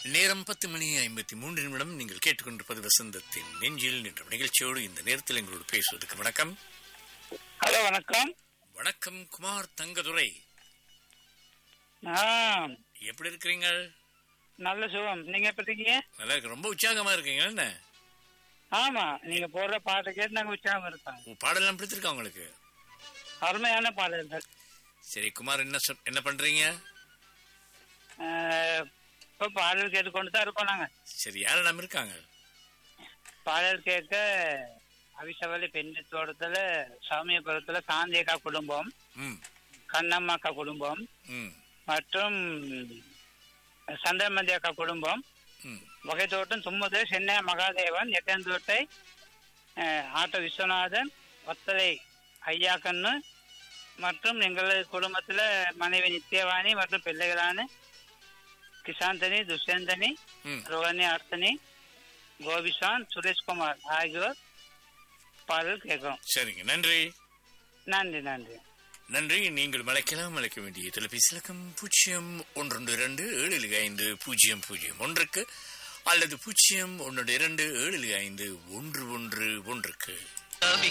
நேரம் பத்து மணி ஐம்பத்தி மூன்று நிமிடம் நீங்கள் கேட்டுக்கொண்டிருப்பது வசந்தத்தின் நெஞ்சில் என்ற நிகழ்ச்சியோடு இந்த நேரத்தில் எங்களோடு பேசுவதற்கு வணக்கம் ஹலோ வணக்கம் வணக்கம் குமார் தங்கதுரை ஆ எப்படி இருக்கிறீங்க நல்ல சுகம் நீங்க எப்படி இருக்கீங்க நல்லா இருக்கு ரொம்ப உற்சாகமா இருக்கீங்க என்ன ஆமா நீங்க போடுற பாட்டை கேட்டு நாங்க உற்சாகம் இருப்போம் உங்க பாடலாம் பிடிச்சிருக்கா உங்களுக்கு அருமையான பாடல்கள் சரி குமார் என்ன சொல்- என்ன பண்றீங்க ஆ, இப்ப பாடல் கேட்டுக்கொண்டு தான் இருப்போம் நாங்க சரி யாரெல்லாம் இருக்காங்க பாடல் கேட்க அவிசவலி பெண்ணத்தோட்டத்துல சாமியபுரத்துல சாந்தியக்கா குடும்பம் ம் கண்ணம்மாக்கா குடும்பம் ம் மற்றும் சந்திரமதி அக்கா குடும்பம் ம் வகைத்தோட்டம் தும்மது சென்னை மகாதேவன் எட்டந்தோட்டை ஆட்டோ விஸ்வநாதன் வத்தலை ஐயாக்கண்ணு மற்றும் எங்கள் குடும்பத்தில் மனைவி நித்யவாணி மற்றும் பிள்ளைகளான கிஷாந்தனி துஷ்யந்தனி ம் ரோஹிணி அர்த்தனி கோபிசாந்த் சுரேஷ்குமார் ஆகியோர் பாடல் கேட்கும் சரிங்க நன்றி நன்றி நன்றி நன்றி நீங்கள் மலைக்கலாம் மலைக்க வேண்டிய தொலைபேசி இலக்கம் பூஜ்ஜியம் ஒன்று இரண்டு ஏழு ஐந்து பூஜ்ஜியம் பூஜ்ஜியம் ஒன்றுக்கு அல்லது பூஜ்ஜியம் ஒன்று இரண்டு ஏழு ஐந்து ஒன்று ஒன்று ஒன்றுக்கு